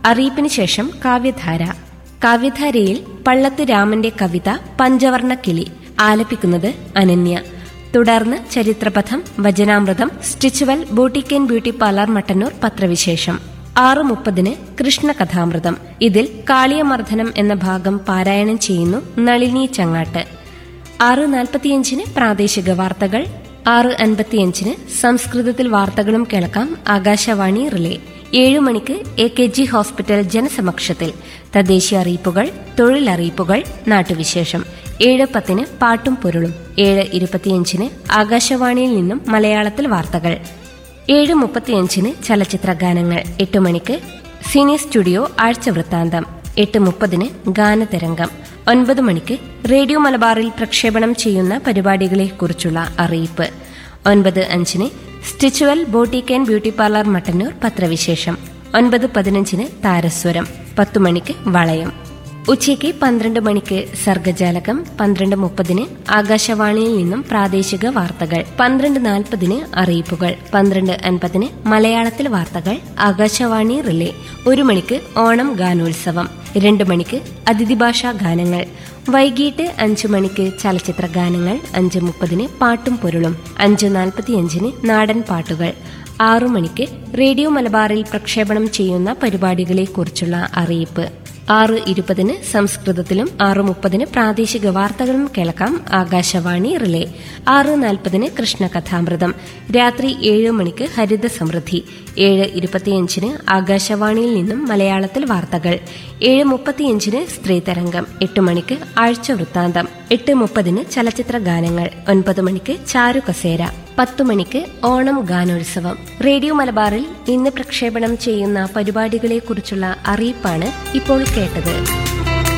അറിയിപ്പിന് ശേഷം കാവ്യധാര കാവ്യധാരയിൽ പള്ളത്ത് രാമന്റെ കവിത പഞ്ചവർണ്ണ കിളി ആലപിക്കുന്നത് അനന്യ തുടർന്ന് ചരിത്രപഥം വചനാമൃതം Stitchual boutique and beauty parlour Mattannur പത്രവിശേഷം ആറ് മുപ്പതിന് കൃഷ്ണകഥാമൃതം ഇതിൽ കാളിയമർദ്ദനം എന്ന ഭാഗം പാരായണം ചെയ്യുന്നു നളിനി ചങ്ങാട്ട് ആറ് നാൽപ്പത്തിയഞ്ചിന് പ്രാദേശിക വാർത്തകൾ ആറ് അൻപത്തിയഞ്ചിന് സംസ്കൃതത്തിൽ വാർത്തകളും കേൾക്കാം ആകാശവാണി റിലേ ഏഴു മണിക്ക് എ കെ ജി ഹോസ്പിറ്റൽ ജനസമക്ഷത്തിൽ തദ്ദേശീയ അറിയിപ്പുകൾ തൊഴിലറിയിപ്പുകൾ നാട്ടുവിശേഷം ഏഴ് പത്തിന് പാട്ടും പൊരുളും ഏഴ് ഇരുപത്തിയഞ്ചിന് ആകാശവാണിയിൽ നിന്നും മലയാളത്തിൽ വാർത്തകൾ ഏഴ് മുപ്പത്തിയഞ്ചിന് ചലച്ചിത്ര ഗാനങ്ങൾ എട്ട് മണിക്ക് സിനി സ്റ്റുഡിയോ ആഴ്ച വൃത്താന്തം എട്ട് മുപ്പതിന് ഗാനതരംഗം ഒൻപത് മണിക്ക് റേഡിയോ മലബാറിൽ പ്രക്ഷേപണം ചെയ്യുന്ന പരിപാടികളെക്കുറിച്ചുള്ള അറിയിപ്പ് ഒൻപത് അഞ്ചിന് Stitchual boutique and beauty parlour Mattannur പത്രവിശേഷം ഒൻപത് പതിനഞ്ചിന് താരസ്വരം പത്തു മണിക്ക് വളയം ഉച്ചയ്ക്ക് പന്ത്രണ്ട് മണിക്ക് സർഗജാലകം പന്ത്രണ്ട് മുപ്പതിന് ആകാശവാണിയിൽ നിന്നും പ്രാദേശിക വാർത്തകൾ പന്ത്രണ്ട് നാൽപ്പതിന് അറിയിപ്പുകൾ പന്ത്രണ്ട് അൻപതിന് മലയാളത്തിൽ വാർത്തകൾ ആകാശവാണി റിലേ ഒരു മണിക്ക് ഓണം ഗാനോത്സവം രണ്ട് മണിക്ക് അതിഥി ഭാഷാ ഗാനങ്ങൾ വൈകിട്ട് അഞ്ചു മണിക്ക് ചലച്ചിത്ര ഗാനങ്ങൾ അഞ്ച് മുപ്പതിന് പാട്ടും പൊരുളും അഞ്ച് നാൽപ്പത്തിയഞ്ചിന് നാടൻ പാട്ടുകൾ ആറു മണിക്ക് റേഡിയോ മലബാറിൽ പ്രക്ഷേപണം ചെയ്യുന്ന പരിപാടികളെക്കുറിച്ചുള്ള അറിയിപ്പ് ആറ് ഇരുപതിന് സംസ്കൃതത്തിലും ആറ് മുപ്പതിന് പ്രാദേശിക വാർത്തകളും കേൾക്കാം ആകാശവാണി റിലേ ആറ് നാൽപ്പതിന് കൃഷ്ണകഥാമൃതം രാത്രി ഏഴ് മണിക്ക് ഹരിത സമൃദ്ധി ഏഴ് ഇരുപത്തിയഞ്ചിന് ആകാശവാണിയിൽ നിന്നും മലയാളത്തിൽ വാർത്തകൾ ഏഴ് മുപ്പത്തിയഞ്ചിന് സ്ത്രീ തരംഗം എട്ട് മണിക്ക് ആഴ്ച വൃത്താന്തം എട്ട് മുപ്പതിന് ചലച്ചിത്ര ഗാനങ്ങൾ ഒൻപത് മണിക്ക് ചാരു കസേര പത്തു മണിക്ക് ഓണം ഗാനോത്സവം റേഡിയോ മലബാറിൽ ഇന്ന് പ്രക്ഷേപണം ചെയ്യുന്ന പരിപാടികളെക്കുറിച്ചുള്ള അറിയിപ്പാണ് ഇപ്പോൾ കേട്ടത്